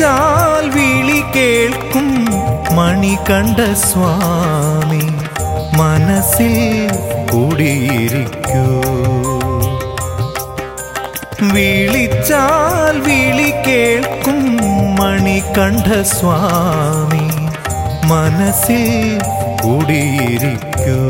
വിളിച്ചാൽ വിളി കേൾക്കും മണികണ്ഠ സ്വാമി മനസ്സിൽ കുടിയിരിക്കൂ വിളിച്ചാൽ വിളി കേൾക്കും മണികണ്ഠ സ്വാമി മനസ്സിൽ കുടിയിരിക്കൂ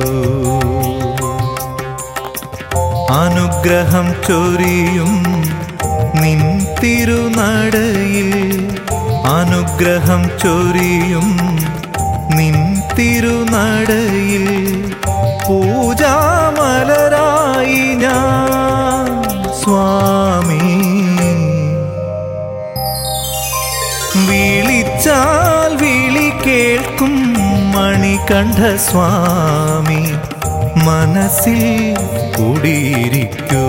അനുഗ്രഹം ചൊരിയും നിൻ തിരുനടയിൽ അനുഗ്രഹം ചൊരിയും നിൻ തിരുനടയിൽ പൂജാമലരായി ഞാൻ സ്വാമി വിളിച്ചാൽ വിളി കേൾക്കും മണികണ്ഠ സ്വാമി മനസ്സിൽ കുടിയിരിക്കൂ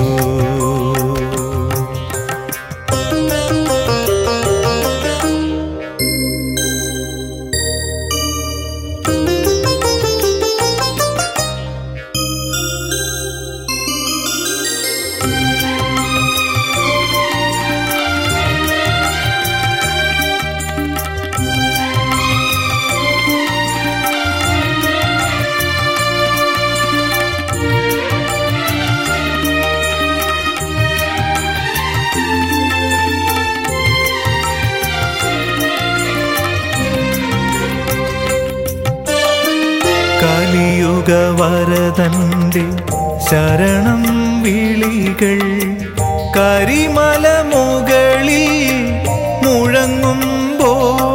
കലിയുഗ വരതന്റെ ശരണം വിളികൾ കരിമല മുകളിൽ മുഴങ്ങുമ്പോ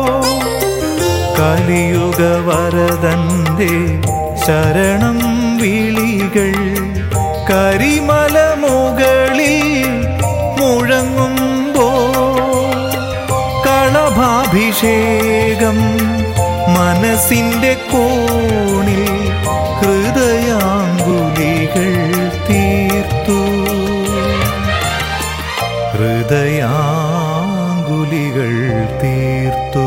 കലിയുഗ വരതന്റെ ശരണം വിളികൾ കരിമല മുകളിൽ മുഴങ്ങുമ്പോ കളഭാഭിഷേകം മനസ്സിന്റെ കോണിൽ ഹൃദയാങ്കുലികൾ തീർത്തു ഹൃദയാങ്കുലികൾ തീർത്തു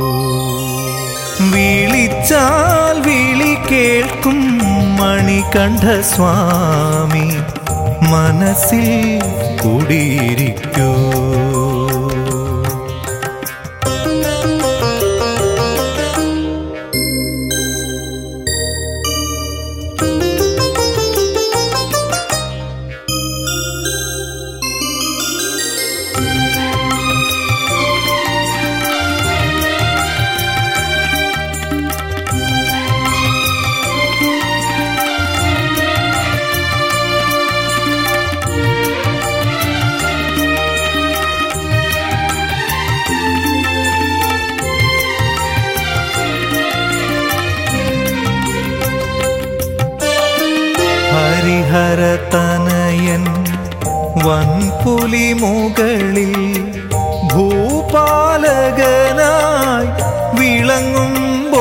വിളിച്ചാൽ വിളി കേൾക്കും മണികണ്ഠ സ്വാമി മനസ്സിൽ കുടിയിരിക്കൂ ഹരിഹരതനയൻ വൻപുലി മുകളിൽ ഭൂപാലകനായി വിളങ്ങുമ്പോ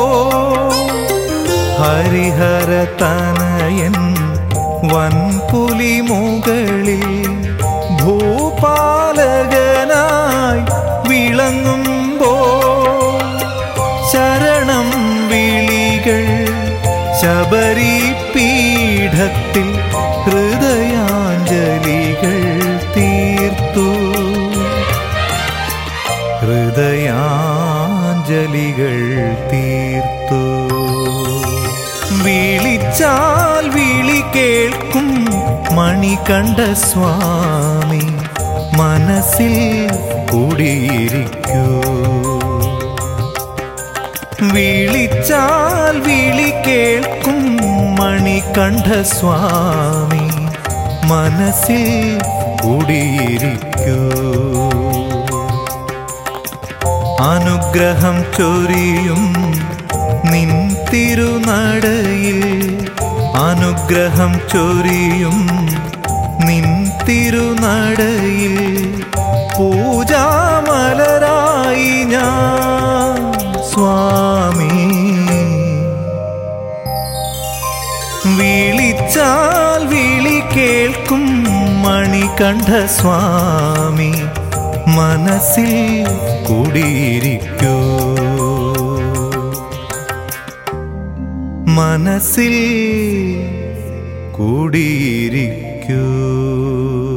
ഹരിഹരതനയൻ വൻപുലി മുകളിൽ ഭൂപാലകനായി വിളങ്ങുമ്പോ ശരണം വിളികൾ ശബരി പീഠത്തിൽ ഹൃദയാഞ്ജലികൾ തീർത്തു ഹൃദയാഞ്ജലികൾ തീർത്തു വിളിച്ചാൽ വിളി കേൾക്കും മണികണ്ഠ സ്വാമി മനസ്സിൽ കുടിയിരിക്കൂ വിളിച്ചാൽ വിളി കേൾക്കും മണികണ്ഠ സ്വാമി മനസ്സിൽ കുടിയിരിക്കൂ അനുഗ്രഹം ചൊരിയും നിൻ തിരുനടയിൽ അനുഗ്രഹം ചൊരിയും നിൻ തിരുനടയിൽ പൂജാമലരായി ഞാൻ സ്വാമി വിളിച്ചാൽ വിളി കേൾക്കും മണികണ്ഠ സ്വാമി മനസ്സിൽ കുടിയിരിക്കൂ മനസ്സിൽ കുടിയിരിക്കൂ